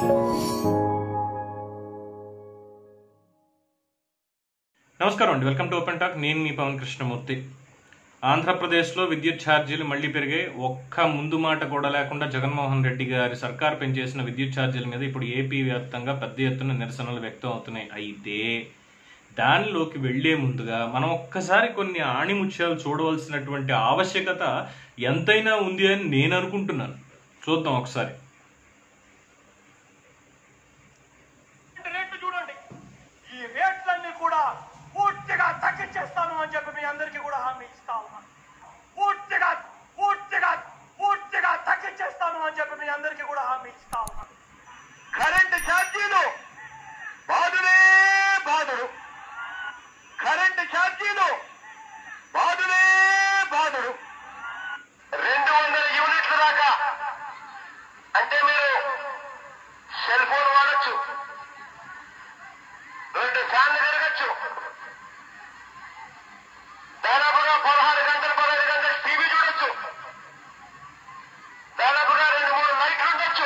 నమస్కారం అండి welcome to open talk నేను మీ పవన్ కృష్ణమూర్తి ఆంధ్రప్రదేశ్లో విద్యుత్ ఛార్జీలు మళ్లీ పెరిగాయి ఒక్క ముందు మాట కూడా లేకుండా జగన్మోహన్ రెడ్డి గారి సర్కార్ పెంచేసిన విద్యుత్ ఛార్జీల మీద ఇప్పుడు ఏపీ వ్యాప్తంగా పెద్ద ఎత్తున నిరసనలు వ్యక్తం అవుతున్నాయి అయితే దానిలోకి వెళ్లే ముందుగా మనం ఒక్కసారి కొన్ని ఆణిముత్యాలు చూడవలసినటువంటి ఆవశ్యకత ఎంతైనా ఉంది అని నేను అనుకుంటున్నాను చూద్దాం ఒకసారి రేట్లు చూడండి ఈ రేట్లన్నీ కూడా పూర్తిగా తగ్గించేస్తాను అని చెప్పి మీ అందరికీ కూడా హామీ ఇస్తా ఉన్నాను పూర్తిగా పూర్తిగా పూర్తిగా తగ్గించేస్తాను అని చెప్పి మీ అందరికీ కూడా హామీ ఇస్తా ఉన్నాను కరెంటు ఛార్జీలు బాధులే బాధుడు కరెంటు ఛార్జీలు బాధులే బాధుడు రెండు వందల యూనిట్ల దాకా అంటే మీరు సెల్ ఫోన్ వాడచ్చు రెండు ఫ్యాన్లు తిరగచ్చు దాదాపుగా పదహారు గంటలు పదహైదు గంటలు టీవీ చూడొచ్చు దాదాపుగా రెండు మూడు లైట్లు ఉండొచ్చు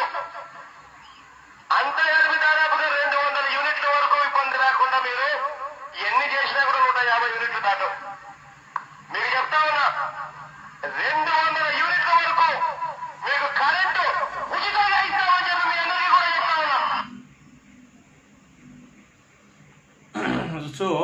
అంతా కలిపి దాదాపుగా రెండు వందల యూనిట్ల వరకు ఇబ్బంది లేకుండా మీరు ఎన్ని చేసినా కూడా నూట యాభై యూనిట్లు దాటు మీకు చెప్తా ఉన్నా రెండు వందల యూనిట్ల వరకు మీకు కరెంటు ఉచితంగా ఇస్తామని చెప్పి మీ అందరికీ కూడా చెప్తా ఉన్నా సో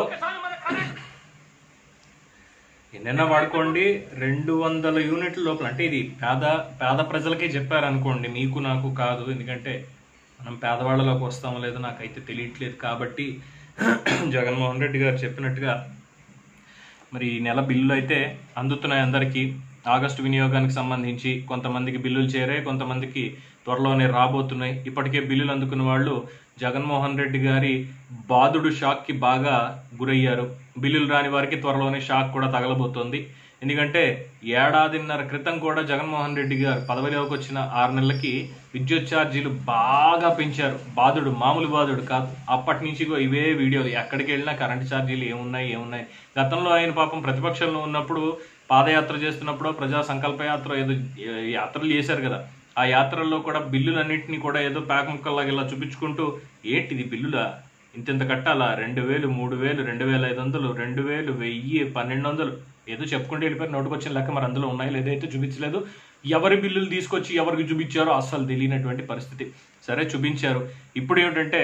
ఎన్నైనా వాడుకోండి రెండు వందల యూనిట్ల లోపల అంటే ఇది పేద పేద ప్రజలకే చెప్పారు అనుకోండి మీకు నాకు కాదు ఎందుకంటే మనం పేదవాళ్ళలోకి వస్తామో లేదో నాకైతే తెలియట్లేదు కాబట్టి జగన్మోహన్ రెడ్డి గారు చెప్పినట్టుగా మరి ఈ నెల బిల్లులు అయితే అందుతున్నాయి అందరికీ ఆగస్టు వినియోగానికి సంబంధించి కొంతమందికి బిల్లులు చేరాయి కొంతమందికి త్వరలోనే రాబోతున్నాయి ఇప్పటికే బిల్లులు అందుకున్న వాళ్ళు జగన్మోహన్ రెడ్డి గారి బాధుడు షాక్కి బాగా గురయ్యారు బిల్లులు రాని వారికి త్వరలోనే షాక్ కూడా తగలబోతోంది ఎందుకంటే ఏడాదిన్నర క్రితం కూడా జగన్మోహన్ రెడ్డి గారు పదవిలోకి వచ్చిన ఆరు నెలలకి విద్యుత్ ఛార్జీలు బాగా పెంచారు బాధుడు మామూలు బాధుడు కాదు అప్పటి నుంచి ఇగో ఇవే వీడియోలు ఎక్కడికి వెళ్ళినా కరెంటు ఛార్జీలు ఏమున్నాయి ఏమున్నాయి గతంలో ఆయన పాపం ప్రతిపక్షంలో ఉన్నప్పుడు పాదయాత్ర చేస్తున్నప్పుడు ప్రజా సంకల్ప యాత్ర ఏదో యాత్రలు చేశారు కదా ఆ యాత్రల్లో కూడా బిల్లులన్నింటినీ కూడా ఏదో ప్యాక్ ముక్కల్లాగా ఇలా చూపించుకుంటూ ఏంటిది బిల్లులా ఇంతింత కట్టాలా రెండు వేలు మూడు వేలు రెండు వేల ఐదు వందలు రెండు వేలు వెయ్యి పన్నెండు వందలు ఏదో చెప్పుకుంటూ వెళ్ళిపోయి నోటుకు వచ్చిన లెక్క మరి అందులో ఉన్నాయి లేదైతే చూపించలేదు ఎవరి బిల్లులు తీసుకొచ్చి ఎవరికి చూపించారో అస్సలు తెలియనటువంటి పరిస్థితి సరే చూపించారు ఇప్పుడు ఏమిటంటే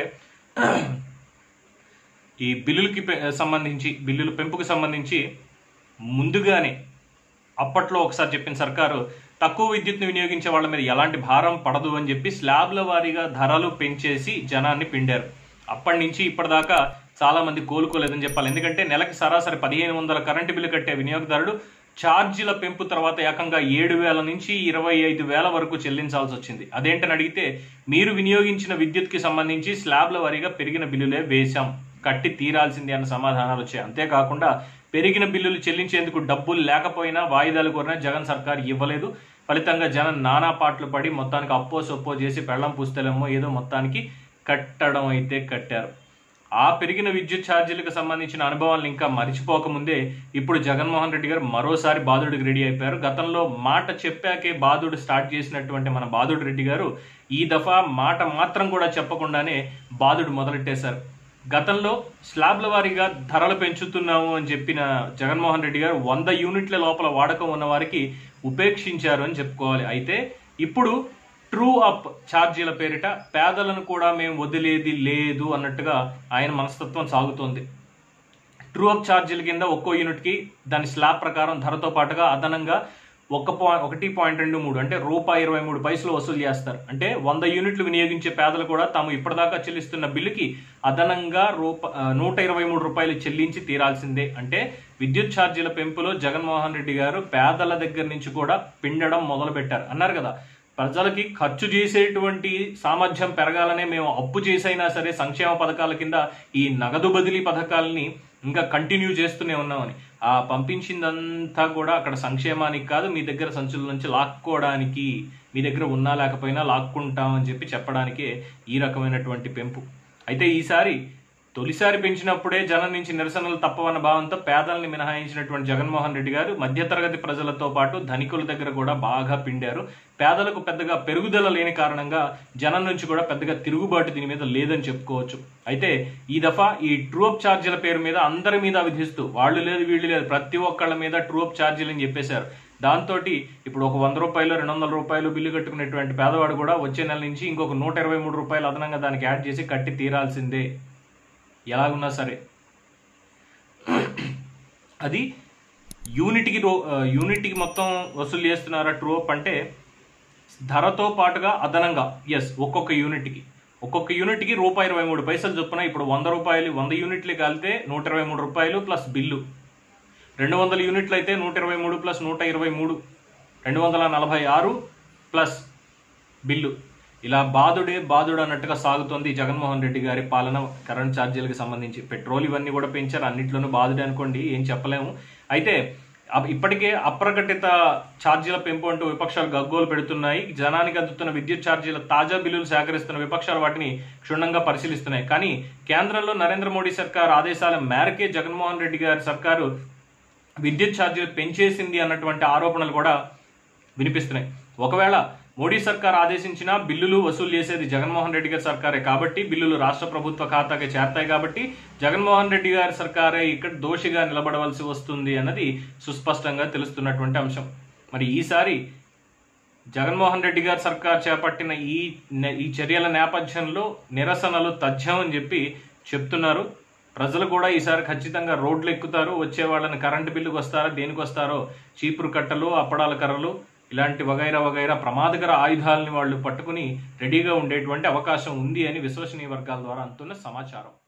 ఈ బిల్లులకి పె- సంబంధించి బిల్లుల పెంపుకు సంబంధించి ముందుగానే అప్పట్లో ఒకసారి చెప్పిన సర్కారు తక్కువ విద్యుత్ను వినియోగించే వాళ్ళ మీద ఎలాంటి భారం పడదు అని చెప్పి స్లాబ్ల వారీగా ధరలు పెంచేసి జనాన్ని పిండారు అప్పటి నుంచి ఇప్పటిదాకా చాలా మంది కోలుకోలేదని చెప్పాలి ఎందుకంటే నెలకి సరాసరి పదిహేను వందల కరెంటు బిల్లు కట్టే వినియోగదారుడు ఛార్జీల పెంపు తర్వాత ఏకంగా ఏడు వేల నుంచి ఇరవై ఐదు వేల వరకు చెల్లించాల్సి వచ్చింది అదేంటని అడిగితే మీరు వినియోగించిన విద్యుత్కి సంబంధించి స్లాబ్ల వారీగా పెరిగిన బిల్లులే వేశాం కట్టి తీరాల్సిందే అన్న సమాధానాలు వచ్చాయి అంతేకాకుండా పెరిగిన బిల్లులు చెల్లించేందుకు డబ్బులు లేకపోయినా వాయిదాలు కోరినా జగన్ సర్కార్ ఇవ్వలేదు ఫలితంగా జనం నానా పాటలు పడి మొత్తానికి అప్పో సొప్పో చేసి పెళ్ళం పుస్తలేమో ఏదో మొత్తానికి కట్టడం అయితే కట్టారు ఆ పెరిగిన విద్యుత్ ఛార్జీలకు సంబంధించిన అనుభవాలను ఇంకా మరిచిపోకముందే ఇప్పుడు జగన్మోహన్ రెడ్డి గారు మరోసారి బాధుడికి రెడీ అయిపోయారు గతంలో మాట చెప్పాకే బాధుడు స్టార్ట్ చేసినటువంటి మన బాధుడు రెడ్డి గారు ఈ దఫా మాట మాత్రం కూడా చెప్పకుండానే బాధుడు మొదలెట్టేశారు గతంలో స్లాబ్ల వారీగా ధరలు పెంచుతున్నాము అని చెప్పిన జగన్మోహన్ రెడ్డి గారు వంద యూనిట్ల లోపల వాడకం ఉన్న వారికి ఉపేక్షించారు అని చెప్పుకోవాలి అయితే ఇప్పుడు ట్రూ అప్ ఛార్జీల పేరిట పేదలను కూడా మేము వదిలేది లేదు అన్నట్టుగా ఆయన మనస్తత్వం సాగుతోంది ట్రూ అప్ ఛార్జీల కింద ఒక్కో యూనిట్కి దాని స్లాబ్ ప్రకారం ధరతో పాటుగా అదనంగా ఒక పాయింట్ ఒకటి పాయింట్ రెండు మూడు అంటే రూపాయి ఇరవై మూడు పైసలు వసూలు చేస్తారు అంటే వంద యూనిట్లు వినియోగించే పేదలు కూడా తాము ఇప్పటిదాకా చెల్లిస్తున్న బిల్లుకి అదనంగా రూప ఆ, నూట ఇరవై మూడు రూపాయలు చెల్లించి తీరాల్సిందే అంటే విద్యుత్ ఛార్జీల పెంపులో జగన్మోహన్ రెడ్డి గారు పేదల దగ్గర నుంచి కూడా పిండడం మొదలు పెట్టారు అన్నారు కదా ప్రజలకి ఖర్చు చేసేటువంటి సామర్థ్యం పెరగాలనే మేము అప్పు చేసైనా సరే సంక్షేమ పథకాల కింద ఈ నగదు బదిలీ పథకాలని ఇంకా కంటిన్యూ చేస్తూనే ఉన్నామని ఆ పంపించిందంతా కూడా అక్కడ సంక్షేమానికి కాదు మీ దగ్గర సంచుల నుంచి లాక్కోవడానికి మీ దగ్గర ఉన్నా లేకపోయినా లాక్కుంటామని చెప్పి చెప్పడానికే ఈ రకమైనటువంటి పెంపు అయితే ఈసారి తొలిసారి పెంచినప్పుడే జనం నుంచి నిరసనలు తప్పవన్న భావంతో పేదల్ని మినహాయించినటువంటి జగన్మోహన్ రెడ్డి గారు మధ్యతరగతి ప్రజలతో పాటు ధనికుల దగ్గర కూడా బాగా పిండారు పేదలకు పెద్దగా పెరుగుదల లేని కారణంగా జనం నుంచి కూడా పెద్దగా తిరుగుబాటు దీని మీద లేదని చెప్పుకోవచ్చు అయితే ఈ దఫా ఈ ట్రూఅప్ ఛార్జీల పేరు మీద అందరి మీద విధిస్తూ వాళ్ళు లేదు వీళ్ళు లేదు ప్రతి ఒక్కళ్ళ మీద ట్రూఅప్ ఛార్జీలు అని చెప్పేశారు దాంతో ఇప్పుడు ఒక వంద రూపాయలు రెండు వందల రూపాయలు బిల్లు కట్టుకునేటువంటి పేదవాడు కూడా వచ్చే నెల నుంచి ఇంకొక నూట ఇరవై మూడు రూపాయలు అదనంగా దానికి యాడ్ చేసి కట్టి తీరాల్సిందే ఎలాగున్నా సరే అది యూనిట్కి రో యూనిట్కి మొత్తం వసూలు చేస్తున్నారా ట్రూఅప్ అంటే ధరతో పాటుగా అదనంగా ఎస్ ఒక్కొక్క యూనిట్కి ఒక్కొక్క యూనిట్కి రూపాయి ఇరవై మూడు పైసలు చొప్పున ఇప్పుడు వంద రూపాయలు వంద యూనిట్లు కలిపితే నూట ఇరవై మూడు రూపాయలు ప్లస్ బిల్లు రెండు వందల యూనిట్లు అయితే నూట ఇరవై మూడు ప్లస్ నూట ఇరవై మూడు రెండు వందల నలభై ఆరు ప్లస్ బిల్లు ఇలా బాధుడే బాధుడు అన్నట్టుగా సాగుతోంది జగన్మోహన్ రెడ్డి గారి పాలన కరెంట్ ఛార్జీలకు సంబంధించి పెట్రోల్ ఇవన్నీ కూడా పెంచారు అన్నింటిలోనూ బాధుడే అనుకోండి ఏం చెప్పలేము అయితే అప్- ఇప్పటికే అప్రకటిత ఛార్జీల పెంపు అంటూ విపక్షాలు గగ్గోలు పెడుతున్నాయి జనానికి అందుతున్న విద్యుత్ ఛార్జీల తాజా బిల్లులు సేకరిస్తున్న విపక్షాలు వాటిని క్షుణ్ణంగా పరిశీలిస్తున్నాయి కానీ కేంద్రంలో నరేంద్ర మోడీ సర్కార్ ఆదేశాల మేరకే జగన్మోహన్ రెడ్డి గారి సర్కారు విద్యుత్ ఛార్జీలు పెంచేసింది అన్నటువంటి ఆరోపణలు కూడా వినిపిస్తున్నాయి ఒకవేళ మోడీ సర్కార్ ఆదేశించిన బిల్లులు వసూలు చేసేది జగన్మోహన్ రెడ్డి గారి సర్కారే కాబట్టి బిల్లులు రాష్ట్ర ప్రభుత్వ ఖాతాకి చేరతాయి కాబట్టి జగన్మోహన్ రెడ్డి గారి సర్కారే ఇక్కడ దోషిగా నిలబడవలసి వస్తుంది అన్నది సుస్పష్టంగా తెలుస్తున్నటువంటి అంశం మరి ఈసారి జగన్మోహన్ రెడ్డి గారి సర్కార్ చేపట్టిన ఈ నె- ఈ చర్యల నేపథ్యంలో నిరసనలు తథ్యం అని చెప్పి చెప్తున్నారు ప్రజలు కూడా ఈసారి ఖచ్చితంగా రోడ్లు ఎక్కుతారు వచ్చే వాళ్ళని కరెంటు బిల్లుకి వస్తారా దేనికి వస్తారో చీపురు కట్టలు అప్పడాల కర్రలు ఇలాంటి వగైరా వగైరా ప్రమాదకర ఆయుధాలని వాళ్ళు పట్టుకుని రెడీగా ఉండేటువంటి అవకాశం ఉంది అని విశ్వసనీయ వర్గాల ద్వారా అందుతున్న సమాచారం